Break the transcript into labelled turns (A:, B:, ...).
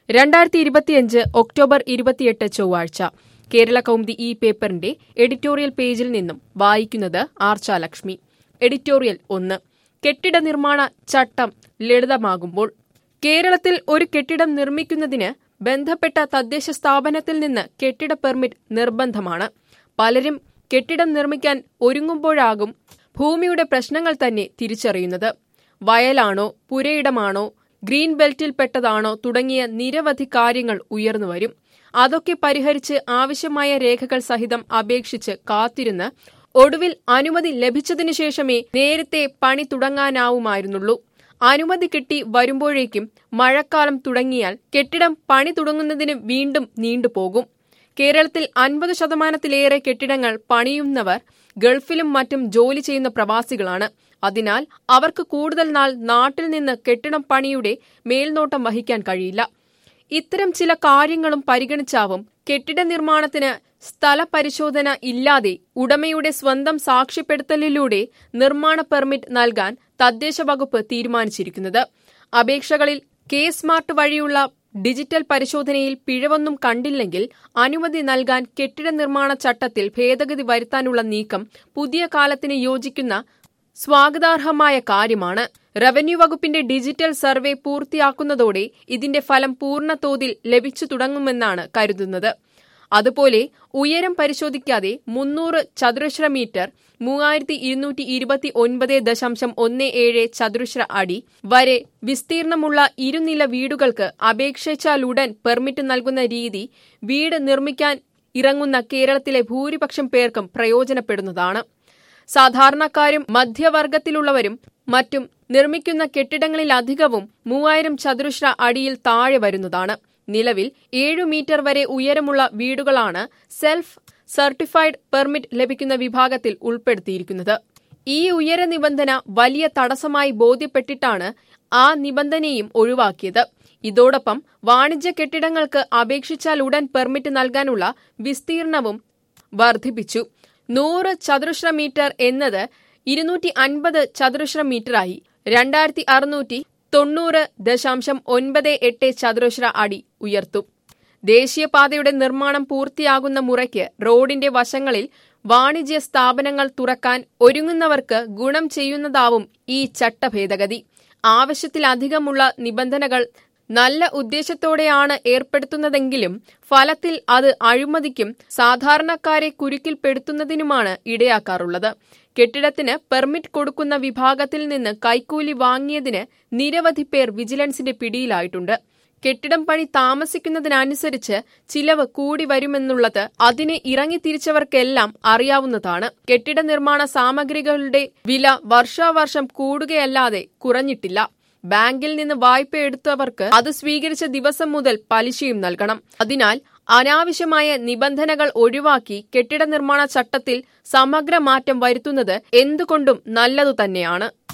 A: രണ്ടായിരത്തി ഇരുപത്തിയഞ്ച് ഒക്ടോബർ ഇരുപത്തിയെട്ട് ചൊവ്വാഴ്ച കേരള കൗമുദി ഈ പേപ്പറിന്റെ എഡിറ്റോറിയൽ പേജിൽ നിന്നും വായിക്കുന്നത് ആർച്ചാലക്ഷ്മി എഡിറ്റോറിയൽ ഒന്ന് കെട്ടിട നിർമ്മാണ ചട്ടം ലളിതമാകുമ്പോൾ കേരളത്തിൽ ഒരു കെട്ടിടം നിർമ്മിക്കുന്നതിന് ബന്ധപ്പെട്ട തദ്ദേശ സ്ഥാപനത്തിൽ നിന്ന് കെട്ടിട പെർമിറ്റ് നിർബന്ധമാണ് പലരും കെട്ടിടം നിർമ്മിക്കാൻ ഒരുങ്ങുമ്പോഴാകും ഭൂമിയുടെ പ്രശ്നങ്ങൾ തന്നെ തിരിച്ചറിയുന്നത് വയലാണോ പുരയിടമാണോ ഗ്രീൻ ബെൽറ്റിൽപ്പെട്ടതാണോ തുടങ്ങിയ നിരവധി കാര്യങ്ങൾ ഉയർന്നുവരും അതൊക്കെ പരിഹരിച്ച് ആവശ്യമായ രേഖകൾ സഹിതം അപേക്ഷിച്ച് കാത്തിരുന്ന് ഒടുവിൽ അനുമതി ലഭിച്ചതിനു ശേഷമേ നേരത്തെ പണി തുടങ്ങാനാവുമായിരുന്നുള്ളൂ അനുമതി കിട്ടി വരുമ്പോഴേക്കും മഴക്കാലം തുടങ്ങിയാൽ കെട്ടിടം പണി തുടങ്ങുന്നതിന് വീണ്ടും നീണ്ടുപോകും കേരളത്തിൽ അൻപത് ശതമാനത്തിലേറെ കെട്ടിടങ്ങൾ പണിയുന്നവർ ഗൾഫിലും മറ്റും ജോലി ചെയ്യുന്ന പ്രവാസികളാണ് അതിനാൽ അവർക്ക് കൂടുതൽ നാൾ നാട്ടിൽ നിന്ന് കെട്ടിടം പണിയുടെ മേൽനോട്ടം വഹിക്കാൻ കഴിയില്ല ഇത്തരം ചില കാര്യങ്ങളും പരിഗണിച്ചാവും കെട്ടിട നിർമ്മാണത്തിന് സ്ഥലപരിശോധന ഇല്ലാതെ ഉടമയുടെ സ്വന്തം സാക്ഷ്യപ്പെടുത്തലിലൂടെ നിർമ്മാണ പെർമിറ്റ് നൽകാൻ തദ്ദേശ വകുപ്പ് തീരുമാനിച്ചിരിക്കുന്നത് അപേക്ഷകളിൽ കെ സ്മാർട്ട് വഴിയുള്ള ഡിജിറ്റൽ പരിശോധനയിൽ പിഴവൊന്നും കണ്ടില്ലെങ്കിൽ അനുമതി നൽകാൻ കെട്ടിട നിർമ്മാണ ചട്ടത്തിൽ ഭേദഗതി വരുത്താനുള്ള നീക്കം പുതിയ കാലത്തിന് യോജിക്കുന്ന സ്വാഗതാർഹമായ കാര്യമാണ് റവന്യൂ വകുപ്പിന്റെ ഡിജിറ്റൽ സർവേ പൂർത്തിയാക്കുന്നതോടെ ഇതിന്റെ ഫലം പൂർണ്ണതോതിൽ ലഭിച്ചു തുടങ്ങുമെന്നാണ് കരുതുന്നത് അതുപോലെ ഉയരം പരിശോധിക്കാതെ മുന്നൂറ് ചതുരശ്ര മീറ്റർ മൂവായിരത്തി ഇരുന്നൂറ്റി ഇരുപത്തി ഒൻപത് ദശാംശം ഒന്ന് ഏഴ് ചതുരശ്ര അടി വരെ വിസ്തീർണമുള്ള ഇരുനില വീടുകൾക്ക് അപേക്ഷിച്ചാലുടൻ പെർമിറ്റ് നൽകുന്ന രീതി വീട് നിർമ്മിക്കാൻ ഇറങ്ങുന്ന കേരളത്തിലെ ഭൂരിപക്ഷം പേർക്കും പ്രയോജനപ്പെടുന്നതാണ് സാധാരണക്കാരും മധ്യവർഗത്തിലുള്ളവരും മറ്റും നിർമ്മിക്കുന്ന കെട്ടിടങ്ങളിലധികവും മൂവായിരം ചതുരശ്ര അടിയിൽ താഴെ വരുന്നതാണ് നിലവിൽ ഏഴു മീറ്റർ വരെ ഉയരമുള്ള വീടുകളാണ് സെൽഫ് സർട്ടിഫൈഡ് പെർമിറ്റ് ലഭിക്കുന്ന വിഭാഗത്തിൽ ഉൾപ്പെടുത്തിയിരിക്കുന്നത് ഈ ഉയര നിബന്ധന വലിയ തടസ്സമായി ബോധ്യപ്പെട്ടിട്ടാണ് ആ നിബന്ധനയും ഒഴിവാക്കിയത് ഇതോടൊപ്പം വാണിജ്യ കെട്ടിടങ്ങൾക്ക് അപേക്ഷിച്ചാൽ ഉടൻ പെർമിറ്റ് നൽകാനുള്ള വിസ്തീർണവും വർദ്ധിപ്പിച്ചു നൂറ് ചതുരശ്ര മീറ്റർ എന്നത് ഇരുന്നൂറ്റി അൻപത് ചതുരശ്ര മീറ്ററായി രണ്ടായിരത്തി അറുന്നൂറ്റി തൊണ്ണൂറ് ദശാംശം ഒൻപത് എട്ട് ചതുരശ്ര അടി ഉയർത്തും ദേശീയപാതയുടെ നിർമ്മാണം പൂർത്തിയാകുന്ന മുറയ്ക്ക് റോഡിന്റെ വശങ്ങളിൽ വാണിജ്യ സ്ഥാപനങ്ങൾ തുറക്കാൻ ഒരുങ്ങുന്നവർക്ക് ഗുണം ചെയ്യുന്നതാവും ഈ ചട്ടഭേദഗതി ആവശ്യത്തിലധികമുള്ള നിബന്ധനകൾ നല്ല ഉദ്ദേശത്തോടെയാണ് ഏർപ്പെടുത്തുന്നതെങ്കിലും ഫലത്തിൽ അത് അഴിമതിക്കും സാധാരണക്കാരെ കുരുക്കിൽപ്പെടുത്തുന്നതിനുമാണ് ഇടയാക്കാറുള്ളത് കെട്ടിടത്തിന് പെർമിറ്റ് കൊടുക്കുന്ന വിഭാഗത്തിൽ നിന്ന് കൈക്കൂലി വാങ്ങിയതിന് നിരവധി പേർ വിജിലൻസിന്റെ പിടിയിലായിട്ടുണ്ട് കെട്ടിടം പണി താമസിക്കുന്നതിനനുസരിച്ച് ചിലവ് കൂടി വരുമെന്നുള്ളത് അതിന് ഇറങ്ങിത്തിരിച്ചവർക്കെല്ലാം അറിയാവുന്നതാണ് കെട്ടിട നിർമ്മാണ സാമഗ്രികളുടെ വില വർഷാവർഷം കൂടുകയല്ലാതെ കുറഞ്ഞിട്ടില്ല ബാങ്കിൽ നിന്ന് വായ്പ എടുത്തവർക്ക് അത് സ്വീകരിച്ച ദിവസം മുതൽ പലിശയും നൽകണം അതിനാൽ അനാവശ്യമായ നിബന്ധനകൾ ഒഴിവാക്കി കെട്ടിട നിർമ്മാണ ചട്ടത്തിൽ സമഗ്ര മാറ്റം വരുത്തുന്നത് എന്തുകൊണ്ടും നല്ലതു തന്നെയാണ്